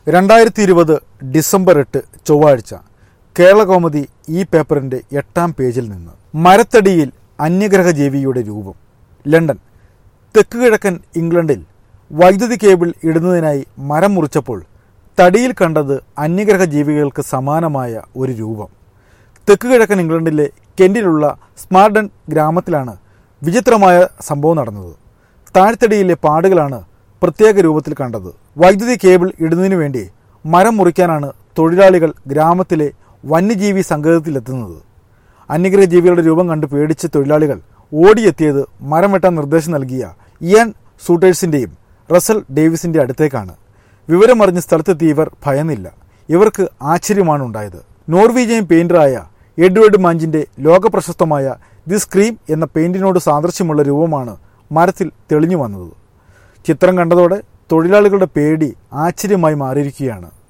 രണ്ടായിരത്തി ഇരുപത് ഡിസംബർ എട്ട് ചൊവ്വാഴ്ച കേരളകൗമുദി ഈ പേപ്പറിന്റെ എട്ടാം പേജിൽ നിന്ന് മരത്തടിയിൽ അന്യഗ്രഹ ജീവിയുടെ രൂപം ലണ്ടൻ തെക്ക് കിഴക്കൻ ഇംഗ്ലണ്ടിൽ വൈദ്യുതി കേബിൾ ഇടുന്നതിനായി മരം മുറിച്ചപ്പോൾ തടിയിൽ കണ്ടത് അന്യഗ്രഹ ജീവികൾക്ക് സമാനമായ ഒരു രൂപം തെക്ക് കിഴക്കൻ ഇംഗ്ലണ്ടിലെ കെന്റിലുള്ള സ്മാർഡൺ ഗ്രാമത്തിലാണ് വിചിത്രമായ സംഭവം നടന്നത് താഴ്ത്തടിയിലെ പാടുകളാണ് പ്രത്യേക രൂപത്തിൽ കണ്ടത് വൈദ്യുതി കേബിൾ ഇടുന്നതിനു വേണ്ടി മരം മുറിക്കാനാണ് തൊഴിലാളികൾ ഗ്രാമത്തിലെ വന്യജീവി സങ്കേതത്തിലെത്തുന്നത് അന്യഗ്രഹ ജീവികളുടെ രൂപം കണ്ട് പേടിച്ച തൊഴിലാളികൾ ഓടിയെത്തിയത് മരം വെട്ടാൻ നിർദ്ദേശം നൽകിയ ഇയാൻ സൂട്ടേഴ്സിന്റെയും റസൽ ഡേവിസിന്റെ അടുത്തേക്കാണ് വിവരമറിഞ്ഞ് സ്ഥലത്തെത്തിയ ഇവർ ഭയന്നില്ല ഇവർക്ക് ആശ്ചര്യമാണ് ഉണ്ടായത് നോർവീജിയൻ പെയിന്ററായ എഡ്വേർഡ് മാഞ്ചിന്റെ ലോകപ്രശസ്തമായ ദി സ്ക്രീം എന്ന പെയിന്റിനോട് സാദൃശ്യമുള്ള രൂപമാണ് മരത്തിൽ തെളിഞ്ഞു വന്നത് ചിത്രം കണ്ടതോടെ തൊഴിലാളികളുടെ പേടി ആശ്ചര്യമായി മാറിയിരിക്കുകയാണ്